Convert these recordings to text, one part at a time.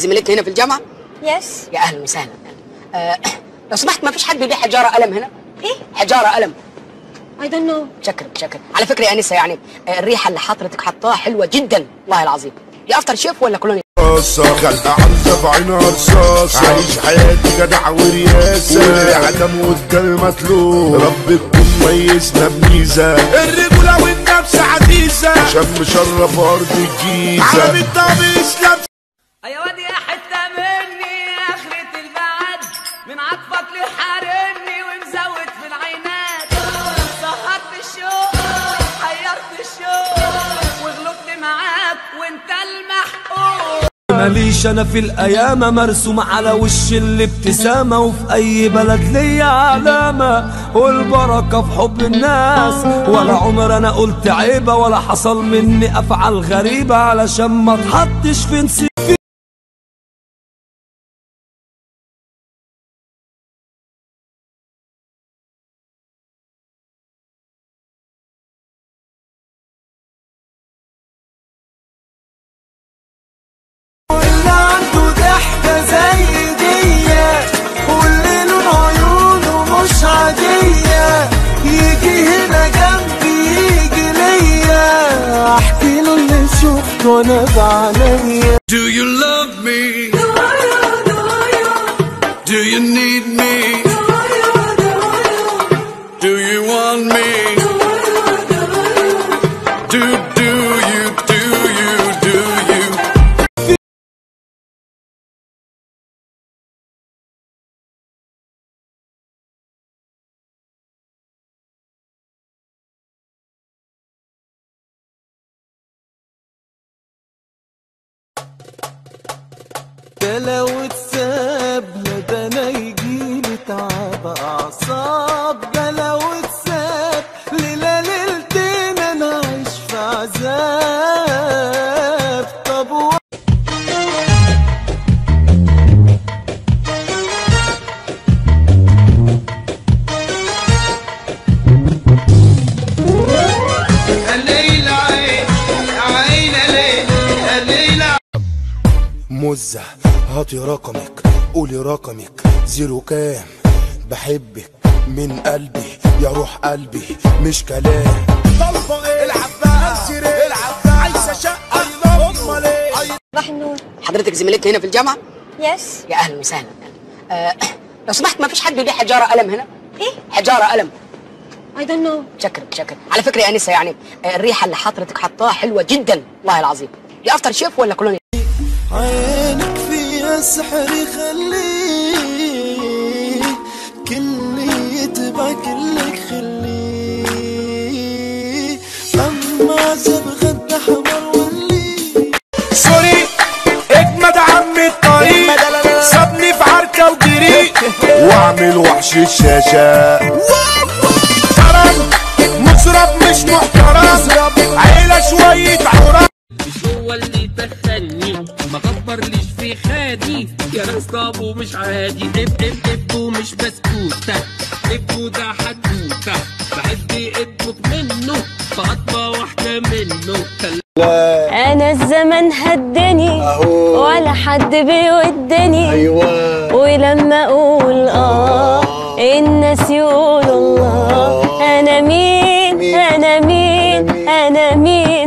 زميلتك هنا في الجامعه يس يا اهلا وسهلا آه لو سمحت ما فيش حد بيبيع حجاره قلم هنا ايه حجاره قلم I don't know شكرا شكرا على فكره يا انسه يعني آه، الريحه اللي حضرتك حطاها حلوه جدا والله العظيم دي افتر شيف ولا كولوني رصاصة خلق عزة في عينها رصاصة عايش حياتي جدع ورياسة والعدم والجل مطلوب رب تكون ميزنا بميزة الرجولة والنفس عزيزة شم شرف أرض الجيزة عالم الطبيش لابس يا واد يا حتة مني آخرة البعد من عطفك لحارمني ومزود في العينات سهرت الشوق حيرت الشوق وغلطت معاك وانت المحقوق ماليش انا في الايام مرسوم على وش الابتسامة وفي اي بلد ليا علامة والبركة في حب الناس ولا عمر انا قلت عيبة ولا حصل مني افعال غريبة علشان ما اتحطش في نسيب اللي عنده ضحكة زي دي واللي لون عيونه مش عادية يجي هنا جنبي يجي ليا احكي له اللي شفته انا بعينيا Do you love me? Do you need me? Do you want me? Do do you do you do you? ده لو اتساب لا ده انا يجيلي تعب اعصاب ده لو اتساب ليلة ليلتين انا عايش في عذاب طب و... الليل عين عين الليل الليل مزة هاتي رقمك قولي رقمك زيرو كام بحبك من قلبي يا روح قلبي مش كلام طلبة ايه العب بقى العب بقى عايزة شقة امال ايه صباح النور حضرتك زميلتك هنا في الجامعه يس يا اهلا وسهلا آه لو سمحت ما فيش حد بيبيع حجاره قلم هنا ايه حجاره قلم I don't know شكرا شكرا على فكره يا انسه يعني آه، الريحه اللي حضرتك حطاها حلوه جدا والله العظيم دي افتر شيف ولا كولوني عينك فيها سحر يخليك كل يتبع كلك خليه اما زبغة ده حمر ولي سوري اجمد عم الطريق سابني في عركة وجري واعمل وحش الشاشة كرم مشرب مش محترم عيلة شوية عرب مش هو اللي دخلني ما كبرليش في خادي يا ناس طابو مش عادي اب اب ابو مش بسكوتة ابو ده حدوتة بحب ابوك منه فاطمة واحدة منه انا الزمن هدني ولا حد بيودني ايوه ولما اقول اه الناس يقولوا الله انا مين انا مين انا مين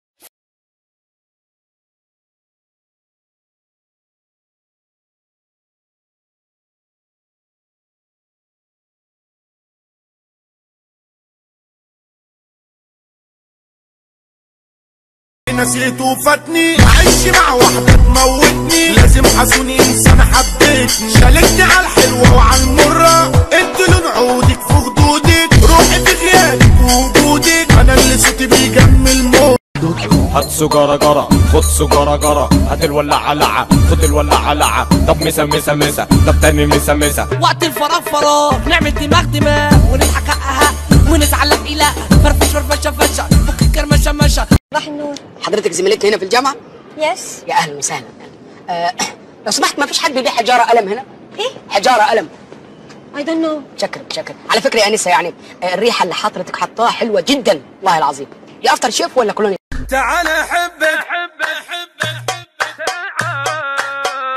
نسيت وفاتني عايش مع واحدة تموتني لازم حسوني انسان حبيتني شالتني على الحلوة وعلى المرة انت لون عودك في خدودك روحي في غيابك ووجودك انا اللي صوتي بيجمل موت هات سجارة جرة خد سجارة جرة هات الولعة لعة خد الولعة لعة طب مسا مسا مسا طب تاني مسا مسا وقت الفراغ فراغ نعمل دماغ دماغ ونضحك حقها ونتعلق إله فرفش فرفشة فشة فك الكرمشة مشة صباح النور حضرتك زميلتك هنا في الجامعه يس يا اهلا وسهلا آه لو سمحت ما فيش حد بيبيع حجاره قلم هنا ايه حجاره قلم I don't know شكرا شكرا على فكره يا انسه يعني آه، الريحه اللي حضرتك حطاها حلوه جدا والله العظيم دي افتر شيف ولا كولوني تعال احبك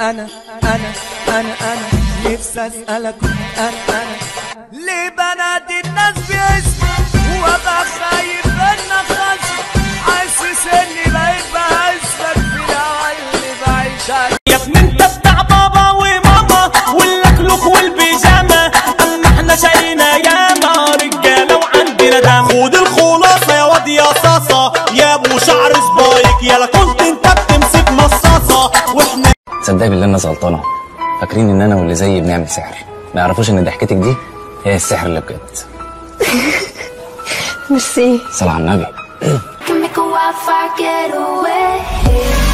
انا انا انا انا نفسي اسالك انا انا ليه بنادي الناس باسمي وابقى خايف انك خصم حاسس اني بقيت بهزك في الهوا اللي بعيش عليه يا ابني انت بتاع بابا وماما واللكلك والبيجامه اما احنا شقينا ياما رجاله وعندنا دم خد الخلاصه يا واد يا صاصه يا ابو شعر سبايك يلا كنت انت بتمسك مصاصه واحنا تصدقي بالله الناس غلطانه فاكرين ان انا واللي زيي بنعمل سحر ما يعرفوش ان ضحكتك دي هي السحر اللي بجد ميرسي صلى على النبي Can make a wildfire get away.